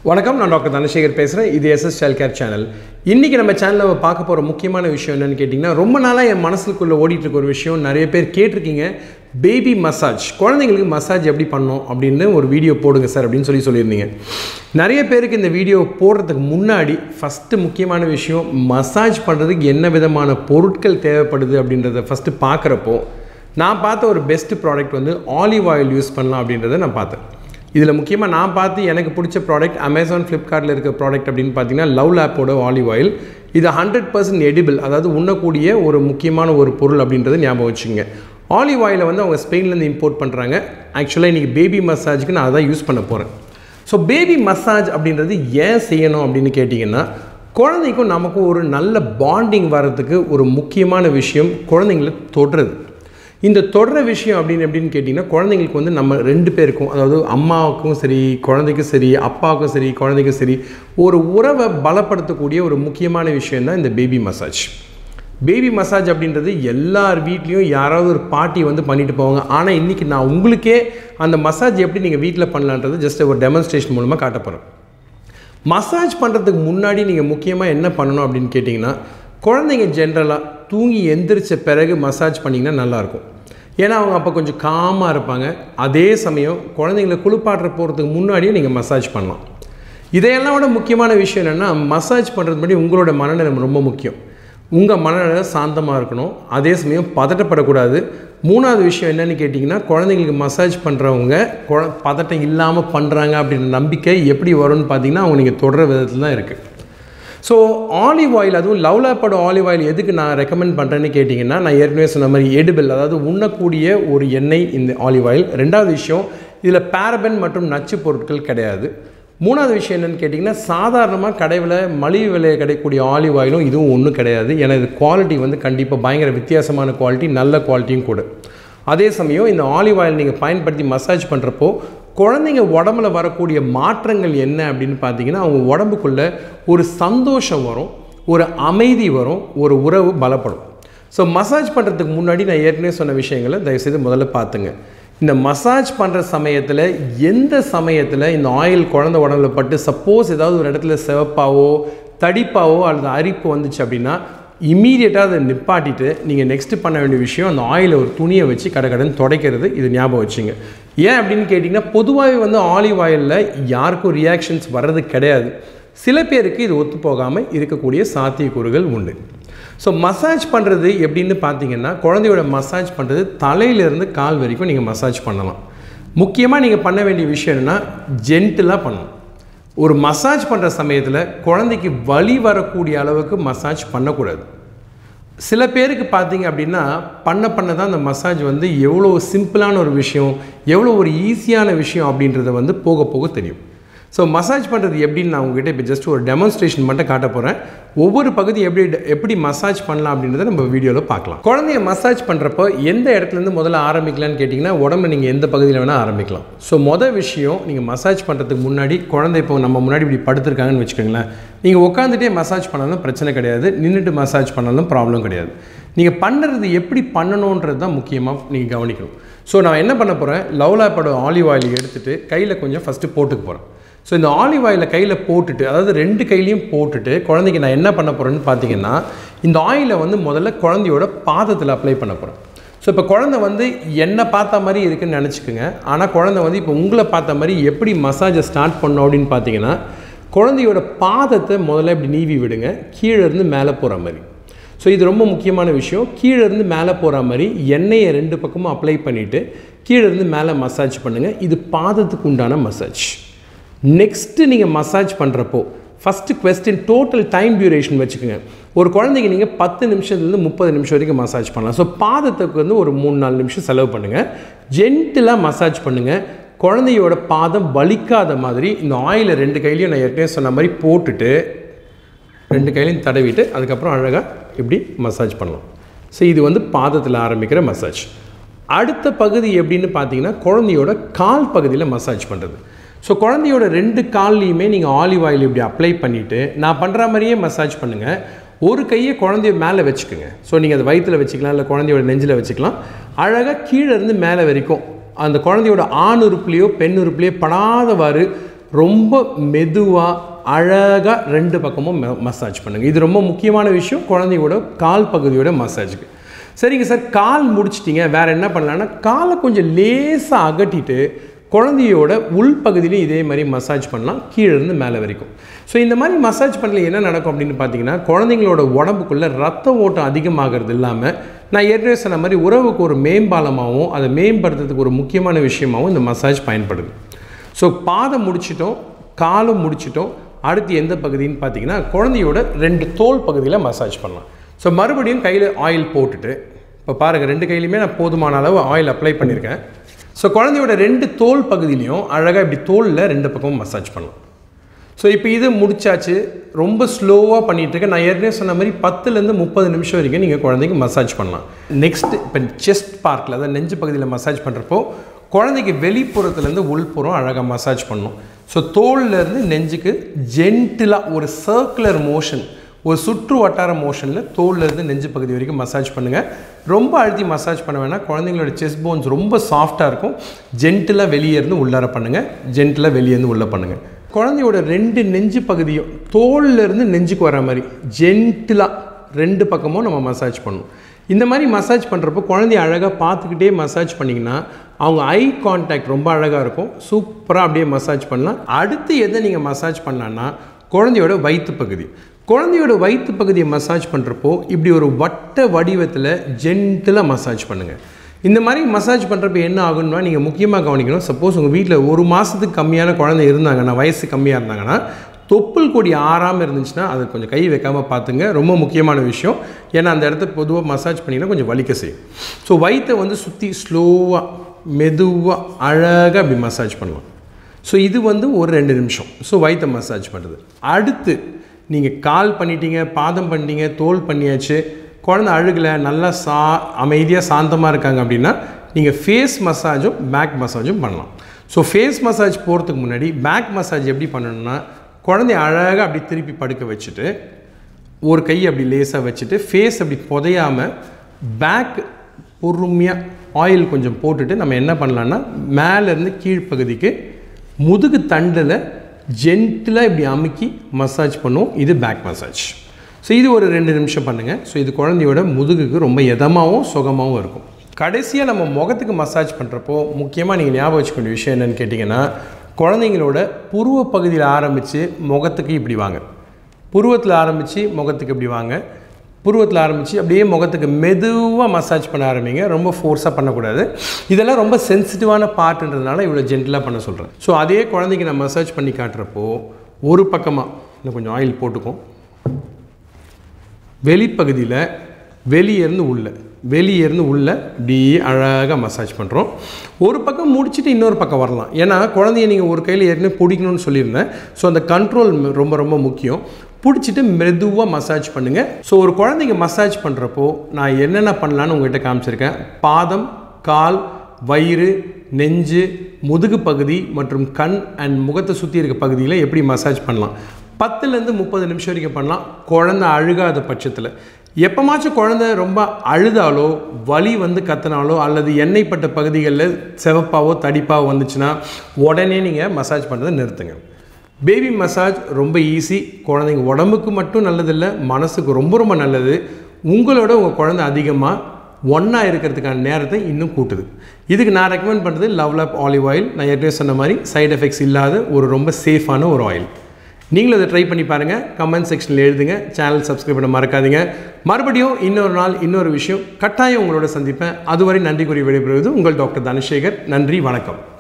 வணக்கம் நான் டாக்டர் தனசேகர் பேசுகிறேன் இது எஸ்எஸ் சைல்ட் கேர் சேனல் இன்றைக்கி நம்ம சேனலில் பார்க்க போகிற முக்கியமான விஷயம் என்னென்னு கேட்டிங்கன்னா ரொம்ப நாளாக என் மனசுக்குள்ளே ஓடிட்டு இருக்க ஒரு விஷயம் நிறைய பேர் கேட்டிருக்கீங்க பேபி மசாஜ் குழந்தைங்களுக்கு மசாஜ் எப்படி பண்ணணும் அப்படின்னு ஒரு வீடியோ போடுங்க சார் அப்படின்னு சொல்லி சொல்லியிருந்தீங்க நிறைய பேருக்கு இந்த வீடியோ போடுறதுக்கு முன்னாடி ஃபஸ்ட்டு முக்கியமான விஷயம் மசாஜ் பண்ணுறதுக்கு என்ன விதமான பொருட்கள் தேவைப்படுது அப்படின்றத ஃபஸ்ட்டு பார்க்குறப்போ நான் பார்த்த ஒரு பெஸ்ட் ப்ராடக்ட் வந்து ஆலிவ் ஆயில் யூஸ் பண்ணலாம் அப்படின்றத நான் பார்த்தேன் இதில் முக்கியமாக நான் பார்த்து எனக்கு பிடிச்ச ப்ராடக்ட் அமேசான் ஃப்ளிப்கார்ட்டில் இருக்க ப்ராடக்ட் அப்படின்னு பார்த்தீங்கன்னா லவ் லேப்போட ஆலிவ் ஆயில் இது ஹண்ட்ரட் பர்சன்ட் எடிபிள் அதாவது உண்ணக்கூடிய ஒரு முக்கியமான ஒரு பொருள் அப்படின்றத ஞாபகம் வச்சுங்க ஆலிவ் ஆயிலை வந்து அவங்க ஸ்பெயின்லேருந்து இம்போர்ட் பண்ணுறாங்க ஆக்சுவலாக இன்றைக்கி பேபி மசாஜுக்கு நான் அதான் யூஸ் பண்ண போகிறேன் ஸோ பேபி மசாஜ் அப்படின்றது ஏன் செய்யணும் அப்படின்னு கேட்டிங்கன்னா குழந்தைக்கும் நமக்கும் ஒரு நல்ல பாண்டிங் வர்றதுக்கு ஒரு முக்கியமான விஷயம் குழந்தைங்களை தொடுறது இந்த தொடர விஷயம் அப்படின்னு எப்படின்னு கேட்டிங்கன்னா குழந்தைங்களுக்கு வந்து நம்ம ரெண்டு பேருக்கும் அதாவது அம்மாவுக்கும் சரி குழந்தைக்கும் சரி அப்பாவுக்கும் சரி குழந்தைக்கும் சரி ஒரு உறவை பலப்படுத்தக்கூடிய ஒரு முக்கியமான விஷயம் தான் இந்த பேபி மசாஜ் பேபி மசாஜ் அப்படின்றது எல்லார் வீட்லேயும் யாராவது ஒரு பாட்டி வந்து பண்ணிட்டு போவாங்க ஆனால் இன்றைக்கி நான் உங்களுக்கே அந்த மசாஜ் எப்படி நீங்கள் வீட்டில் பண்ணலான்றது ஜஸ்ட் ஒரு டெமான்ஸ்ட்ரேஷன் மூலமாக காட்ட போகிறேன் மசாஜ் பண்ணுறதுக்கு முன்னாடி நீங்கள் முக்கியமாக என்ன பண்ணணும் அப்படின்னு கேட்டிங்கன்னா குழந்தைங்க ஜென்ரலாக தூங்கி எந்திரிச்ச பிறகு மசாஜ் பண்ணிங்கன்னா நல்லாயிருக்கும் ஏன்னா அவங்க அப்போ கொஞ்சம் காமாக இருப்பாங்க அதே சமயம் குழந்தைங்கள குளிப்பாட்டுற போகிறதுக்கு முன்னாடியே நீங்கள் மசாஜ் பண்ணலாம் இதையெல்லாம் விட முக்கியமான விஷயம் என்னென்னா மசாஜ் பண்ணுறது முன்னாடி உங்களோட மனநிலை ரொம்ப முக்கியம் உங்கள் மனநிலை சாந்தமாக இருக்கணும் அதே சமயம் பதட்டப்படக்கூடாது மூணாவது விஷயம் என்னென்னு கேட்டிங்கன்னா குழந்தைங்களுக்கு மசாஜ் பண்ணுறவங்க குழ பதட்டம் இல்லாமல் பண்ணுறாங்க அப்படின்ற நம்பிக்கை எப்படி வரும்னு பார்த்தீங்கன்னா அவங்க நீங்கள் தொடர விதத்தில் தான் இருக்குது ஸோ ஆலிவ் ஆயில் அதுவும் லவ் லேப்போட ஆலிவ் ஆயில் எதுக்கு நான் ரெக்கமெண்ட் பண்ணுறேன்னு கேட்டிங்கன்னா நான் ஏற்கனவே சொன்ன மாதிரி எடிபிள் அதாவது உண்ணக்கூடிய ஒரு எண்ணெய் இந்த ஆலிவ் ஆயில் ரெண்டாவது விஷயம் இதில் பேரபன் மற்றும் நச்சு பொருட்கள் கிடையாது மூணாவது விஷயம் என்னென்னு கேட்டிங்கன்னா சாதாரணமாக கடைவில் மலிவு விலையை கிடைக்கக்கூடிய ஆலிவ் ஆயிலும் இதுவும் ஒன்றும் கிடையாது ஏன்னா இது குவாலிட்டி வந்து கண்டிப்பாக பயங்கர வித்தியாசமான குவாலிட்டி நல்ல குவாலிட்டியும் கூட அதே சமயம் இந்த ஆலிவ் ஆயில் நீங்கள் பயன்படுத்தி மசாஜ் பண்ணுறப்போ குழந்தைங்க உடம்புல வரக்கூடிய மாற்றங்கள் என்ன அப்படின்னு பார்த்தீங்கன்னா அவங்க உடம்புக்குள்ளே ஒரு சந்தோஷம் வரும் ஒரு அமைதி வரும் ஒரு உறவு பலப்படும் ஸோ மசாஜ் பண்ணுறதுக்கு முன்னாடி நான் ஏற்கனவே சொன்ன விஷயங்களை தயவுசெய்து முதல்ல பார்த்துங்க இந்த மசாஜ் பண்ணுற சமயத்தில் எந்த சமயத்தில் இந்த ஆயில் குழந்த உடம்புல பட்டு சப்போஸ் ஏதாவது ஒரு இடத்துல சிவப்பாவோ தடிப்பாவோ அல்லது அரிப்பு வந்துச்சு அப்படின்னா இம்மீடியட்டாக அதை நிப்பாட்டிட்டு நீங்கள் நெக்ஸ்ட்டு பண்ண வேண்டிய விஷயம் அந்த ஆயிலை ஒரு துணியை வச்சு கடை கடன் துடைக்கிறது இது ஞாபகம் வச்சுங்க ஏன் அப்படின்னு கேட்டிங்கன்னா பொதுவாகவே வந்து ஆலிவ் ஆயிலில் யாருக்கும் ரியாக்ஷன்ஸ் வர்றது கிடையாது சில பேருக்கு இது ஒத்து போகாமல் இருக்கக்கூடிய சாத்தியக்கூறுகள் உண்டு ஸோ மசாஜ் பண்ணுறது எப்படின்னு பார்த்தீங்கன்னா குழந்தையோட மசாஜ் பண்ணுறது தலையிலேருந்து கால் வரைக்கும் நீங்கள் மசாஜ் பண்ணலாம் முக்கியமாக நீங்கள் பண்ண வேண்டிய விஷயம் என்னென்னா ஜென்டிலாக பண்ணணும் ஒரு மசாஜ் பண்ணுற சமயத்தில் குழந்தைக்கு வலி வரக்கூடிய அளவுக்கு மசாஜ் பண்ணக்கூடாது சில பேருக்கு பார்த்தீங்க அப்படின்னா பண்ண பண்ண தான் அந்த மசாஜ் வந்து எவ்வளோ சிம்பிளான ஒரு விஷயம் எவ்வளோ ஒரு ஈஸியான விஷயம் அப்படின்றத வந்து போக போக தெரியும் ஸோ மசாஜ் பண்ணுறது எப்படின்னு நான் உங்ககிட்ட இப்போ ஜஸ்ட் ஒரு டெமான்ஸ்ட்ரேஷன் மட்டும் காட்ட போகிறேன் ஒவ்வொரு பகுதி எப்படி எப்படி மசாஜ் பண்ணலாம் அப்படின்றத நம்ம வீடியோவில் பார்க்கலாம் குழந்தைய மசாஜ் பண்ணுறப்போ எந்த இடத்துலேருந்து முதல்ல ஆரம்பிக்கலான்னு கேட்டிங்கன்னா உடம்பு நீங்கள் எந்த பகுதியில் வேணால் ஆரம்பிக்கலாம் ஸோ மொதல் விஷயம் நீங்கள் மசாஜ் பண்ணுறதுக்கு முன்னாடி குழந்தை இப்போ நம்ம முன்னாடி இப்படி படுத்துருக்காங்கன்னு வச்சுக்கோங்களேன் நீங்கள் உட்காந்துட்டே மசாஜ் பண்ணாலும் பிரச்சனை கிடையாது நின்றுட்டு மசாஜ் பண்ணாலும் ப்ராப்ளம் கிடையாது நீங்கள் பண்ணுறது எப்படி பண்ணணுன்றது தான் முக்கியமாக நீங்கள் கவனிக்கணும் ஸோ நான் என்ன பண்ண போகிறேன் லவ் லேப்போட ஆலிவ் ஆயில் எடுத்துகிட்டு கையில் கொஞ்சம் ஃபஸ்ட்டு போட்டுக்க போகிறேன் ஸோ இந்த ஆலிவ் ஆயிலை கையில் போட்டுட்டு அதாவது ரெண்டு கையிலையும் போட்டுட்டு குழந்தைக்கு நான் என்ன பண்ண போகிறேன்னு பார்த்தீங்கன்னா இந்த ஆயிலை வந்து முதல்ல குழந்தையோட பாதத்தில் அப்ளை பண்ண போகிறேன் ஸோ இப்போ குழந்தை வந்து என்னை பார்த்த மாதிரி இருக்குன்னு நினச்சிக்கோங்க ஆனால் குழந்தை வந்து இப்போ உங்களை பார்த்த மாதிரி எப்படி மசாஜை ஸ்டார்ட் பண்ணோம் அப்படின்னு பார்த்தீங்கன்னா குழந்தையோட பாதத்தை முதல்ல இப்படி நீவி விடுங்க கீழே இருந்து மேலே போகிற மாதிரி ஸோ இது ரொம்ப முக்கியமான விஷயம் கீழே இருந்து மேலே போகிற மாதிரி எண்ணெயை ரெண்டு பக்கமும் அப்ளை பண்ணிவிட்டு கீழே இருந்து மேலே மசாஜ் பண்ணுங்கள் இது பாதத்துக்கு உண்டான மசாஜ் நெக்ஸ்ட்டு நீங்கள் மசாஜ் பண்ணுறப்போ first question total time duration வச்சுக்கோங்க ஒரு குழந்தைக்கு நீங்கள் பத்து நிமிஷத்துலேருந்து முப்பது நிமிஷம் வரைக்கும் மசாஜ் பண்ணலாம் ஸோ பாதத்துக்கு வந்து ஒரு மூணு நாலு நிமிஷம் செலவு பண்ணுங்கள் ஜென்டிலாக மசாஜ் பண்ணுங்கள் குழந்தையோட பாதம் வலிக்காத மாதிரி இந்த ஆயிலை ரெண்டு கையிலையும் நான் ஏற்கனவே சொன்ன மாதிரி போட்டுட்டு ரெண்டு கையிலையும் தடவிட்டு அதுக்கப்புறம் அழகாக இப்படி மசாஜ் பண்ணலாம் ஸோ இது வந்து பாதத்தில் ஆரம்பிக்கிற மசாஜ் அடுத்த பகுதி எப்படின்னு பார்த்தீங்கன்னா குழந்தையோட கால் பகுதியில் மசாஜ் பண்ணுறது ஸோ குழந்தையோட ரெண்டு கால்லையுமே நீங்கள் ஆலிவ் ஆயில் இப்படி அப்ளை பண்ணிவிட்டு நான் பண்ணுற மாதிரியே மசாஜ் பண்ணுங்கள் ஒரு கையை குழந்தைய மேலே வச்சுக்கோங்க ஸோ நீங்கள் அதை வயிற்றில் வச்சுக்கலாம் இல்லை குழந்தையோட நெஞ்சில் வச்சுக்கலாம் அழகாக கீழே இருந்து மேலே வரைக்கும் அந்த குழந்தையோட ஆண் உறுப்புலையோ பெண் உறுப்புலையோ படாதவாறு ரொம்ப மெதுவாக அழகாக ரெண்டு பக்கமும் மசாஜ் பண்ணுங்கள் இது ரொம்ப முக்கியமான விஷயம் குழந்தையோட கால் பகுதியோட மசாஜுக்கு சரிங்க சார் கால் முடிச்சிட்டிங்க வேறு என்ன பண்ணலான்னா காலை கொஞ்சம் லேசாக அகட்டிட்டு குழந்தையோட உள்பகுதியிலையும் இதே மாதிரி மசாஜ் பண்ணலாம் கீழே இருந்து மேலே வரைக்கும் ஸோ இந்த மாதிரி மசாஜ் பண்ணல என்ன நடக்கும் அப்படின்னு பார்த்தீங்கன்னா குழந்தைங்களோட உடம்புக்குள்ளே ரத்த ஓட்டம் அதிகமாகிறது இல்லாமல் நான் ஏற்கனவே சொன்ன மாதிரி உறவுக்கு ஒரு மேம்பாலமாகவும் அதை மேம்படுத்துறதுக்கு ஒரு முக்கியமான விஷயமாகவும் இந்த மசாஜ் பயன்படுது ஸோ பாதம் முடிச்சிட்டோம் காலும் முடிச்சிட்டோம் அடுத்து எந்த பகுதின்னு பார்த்தீங்கன்னா குழந்தையோட ரெண்டு தோல் பகுதியில் மசாஜ் பண்ணலாம் ஸோ மறுபடியும் கையில் ஆயில் போட்டுட்டு இப்போ பாருங்கள் ரெண்டு கையிலையுமே நான் போதுமான அளவு ஆயில் அப்ளை பண்ணியிருக்கேன் ஸோ குழந்தையோட ரெண்டு தோல் பகுதியிலையும் அழகாக இப்படி தோலில் ரெண்டு பக்கமும் மசாஜ் பண்ணலாம் ஸோ இப்போ இது முடிச்சாச்சு ரொம்ப ஸ்லோவாக பண்ணிகிட்டு இருக்கேன் நான் ஏற்கனவே சொன்ன மாதிரி பத்துலேருந்து முப்பது நிமிஷம் வரைக்கும் நீங்கள் குழந்தைக்கு மசாஜ் பண்ணலாம் நெக்ஸ்ட் இப்போ செஸ்ட் பார்க்கில் அதாவது நெஞ்சு பகுதியில் மசாஜ் பண்ணுறப்போ குழந்தைக்கு வெளிப்புறத்துலேருந்து உள்புறம் அழகாக மசாஜ் பண்ணணும் ஸோ தோல்லேருந்து நெஞ்சுக்கு ஜென்டிலாக ஒரு சர்க்குலர் மோஷன் ஒரு சுற்று வட்டார மோஷனில் தோல்லேருந்து நெஞ்சு பகுதி வரைக்கும் மசாஜ் பண்ணுங்கள் ரொம்ப அழுத்தி மசாஜ் பண்ண வேணாம் குழந்தைங்களோட செஸ்ட் போன்ஸ் ரொம்ப சாஃப்டாக இருக்கும் ஜென்டிலாக வெளியே இருந்து உள்ளார பண்ணுங்கள் ஜென்டிலாக வெளியே இருந்து உள்ளே பண்ணுங்கள் குழந்தையோட ரெண்டு நெஞ்சு பகுதியும் தோல்ல இருந்து நெஞ்சுக்கு வர மாதிரி ஜென்டிலாக ரெண்டு பக்கமும் நம்ம மசாஜ் பண்ணணும் இந்த மாதிரி மசாஜ் பண்ணுறப்போ குழந்தைய அழகாக பார்த்துக்கிட்டே மசாஜ் பண்ணிங்கன்னா அவங்க ஐ கான்டாக்ட் ரொம்ப அழகாக இருக்கும் சூப்பராக அப்படியே மசாஜ் பண்ணலாம் அடுத்து எதை நீங்கள் மசாஜ் பண்ணலான்னா குழந்தையோட வயிற்று பகுதி குழந்தையோட வயிற்று பகுதியை மசாஜ் பண்ணுறப்போ இப்படி ஒரு வட்ட வடிவத்தில் ஜென்டிலாக மசாஜ் பண்ணுங்கள் இந்த மாதிரி மசாஜ் பண்ணுறப்ப என்ன ஆகுன்னா நீங்கள் முக்கியமாக கவனிக்கணும் சப்போஸ் உங்கள் வீட்டில் ஒரு மாதத்துக்கு கம்மியான குழந்தை இருந்தாங்கன்னா வயசு கம்மியாக இருந்தாங்கன்னா தொப்புள் கொடி ஆறாமல் இருந்துச்சுன்னா அது கொஞ்சம் கை வைக்காமல் பார்த்துங்க ரொம்ப முக்கியமான விஷயம் ஏன்னா அந்த இடத்த பொதுவாக மசாஜ் பண்ணிங்கன்னா கொஞ்சம் வலிக்க செய்யும் ஸோ வயிற்றை வந்து சுற்றி ஸ்லோவாக மெதுவாக அழகாக அப்படி மசாஜ் பண்ணலாம் ஸோ இது வந்து ஒரு ரெண்டு நிமிஷம் ஸோ வயிற்றை மசாஜ் பண்ணுறது அடுத்து நீங்கள் கால் பண்ணிட்டீங்க பாதம் பண்ணிட்டீங்க தோல் பண்ணியாச்சு குழந்தை அழுகலை நல்லா சா அமைதியாக சாந்தமாக இருக்காங்க அப்படின்னா நீங்கள் ஃபேஸ் மசாஜும் பேக் மசாஜும் பண்ணலாம் ஸோ ஃபேஸ் மசாஜ் போகிறதுக்கு முன்னாடி பேக் மசாஜ் எப்படி பண்ணணும்னா குழந்தைய அழகாக அப்படி திருப்பி படுக்க வச்சுட்டு ஒரு கை அப்படி லேசாக வச்சுட்டு ஃபேஸ் அப்படி புதையாமல் பேக் பொறுமையாக ஆயில் கொஞ்சம் போட்டுட்டு நம்ம என்ன பண்ணலான்னா மேலேருந்து கீழ்ப்பகுதிக்கு முதுகு தண்டில் ஜென்டிலாக இப்படி அமுக்கி மசாஜ் பண்ணுவோம் இது பேக் மசாஜ் ஸோ இது ஒரு ரெண்டு நிமிஷம் பண்ணுங்கள் ஸோ இது குழந்தையோட முதுகுக்கு ரொம்ப இதமாகவும் சுகமாகவும் இருக்கும் கடைசியாக நம்ம முகத்துக்கு மசாஜ் பண்ணுறப்போ முக்கியமாக நீங்கள் ஞாபகம் வச்சுக்க வேண்டிய விஷயம் என்னென்னு கேட்டிங்கன்னா குழந்தைங்களோட புருவ பகுதியில் ஆரம்பித்து முகத்துக்கு இப்படி வாங்க புருவத்தில் ஆரம்பித்து முகத்துக்கு இப்படி வாங்க புருவத்தில் ஆரம்பித்து அப்படியே முகத்துக்கு மெதுவாக மசாஜ் பண்ண ஆரம்பிங்க ரொம்ப ஃபோர்ஸாக பண்ணக்கூடாது இதெல்லாம் ரொம்ப சென்சிட்டிவான பார்ட்டுன்றதுனால இவ்வளோ ஜென்டலாக பண்ண சொல்கிறேன் ஸோ அதே குழந்தைக்கு நான் மசாஜ் பண்ணி காட்டுறப்போ ஒரு பக்கமாக இன்னும் கொஞ்சம் ஆயில் போட்டுக்கும் வெளிப்பகுதியில் வெளியேருந்து உள்ள வெளியேருந்து உள்ள இப்படி அழகாக மசாஜ் பண்ணுறோம் ஒரு பக்கம் முடிச்சுட்டு இன்னொரு பக்கம் வரலாம் ஏன்னா குழந்தைய நீங்கள் ஒரு கையில் ஏற்கனவே பிடிக்கணும்னு சொல்லியிருந்தேன் ஸோ அந்த கண்ட்ரோல் ரொம்ப ரொம்ப முக்கியம் பிடிச்சிட்டு மெதுவாக மசாஜ் பண்ணுங்கள் ஸோ ஒரு குழந்தைங்க மசாஜ் பண்ணுறப்போ நான் என்னென்ன பண்ணலான்னு உங்கள்கிட்ட காமிச்சிருக்கேன் பாதம் கால் வயிறு நெஞ்சு முதுகு பகுதி மற்றும் கண் அண்ட் முகத்தை சுற்றி இருக்க பகுதியில் எப்படி மசாஜ் பண்ணலாம் பத்துலேருந்து முப்பது நிமிஷம் வரைக்கும் பண்ணலாம் குழந்தை அழுகாத பட்சத்தில் எப்போமாச்சும் குழந்தை ரொம்ப அழுதாலோ வலி வந்து கத்துனாலோ அல்லது எண்ணெய்ப்பட்ட பகுதிகளில் சிவப்பாவோ தடிப்பாவோ வந்துச்சுன்னா உடனே நீங்கள் மசாஜ் பண்ணுறதை நிறுத்துங்க பேபி மசாஜ் ரொம்ப ஈஸி குழந்தைங்க உடம்புக்கு மட்டும் நல்லதில்லை மனசுக்கு ரொம்ப ரொம்ப நல்லது உங்களோட உங்கள் குழந்தை அதிகமாக ஒன்றா இருக்கிறதுக்கான நேரத்தை இன்னும் கூட்டுது இதுக்கு நான் ரெக்கமெண்ட் பண்ணுறது லவ் லப் ஆலிவ் ஆயில் நான் ஏற்கனவே சொன்ன மாதிரி சைடு எஃபெக்ட்ஸ் இல்லாத ஒரு ரொம்ப சேஃபான ஒரு ஆயில் நீங்களும் அதை ட்ரை பண்ணி பாருங்கள் கமெண்ட் செக்ஷனில் எழுதுங்க சேனல் சப்ஸ்கிரைப் பண்ண மறக்காதீங்க மறுபடியும் இன்னொரு நாள் இன்னொரு விஷயம் கட்டாயம் உங்களோட சந்திப்பேன் அதுவரை நன்றி கூறி விடைபெறுவது உங்கள் டாக்டர் தனசேகர் நன்றி வணக்கம்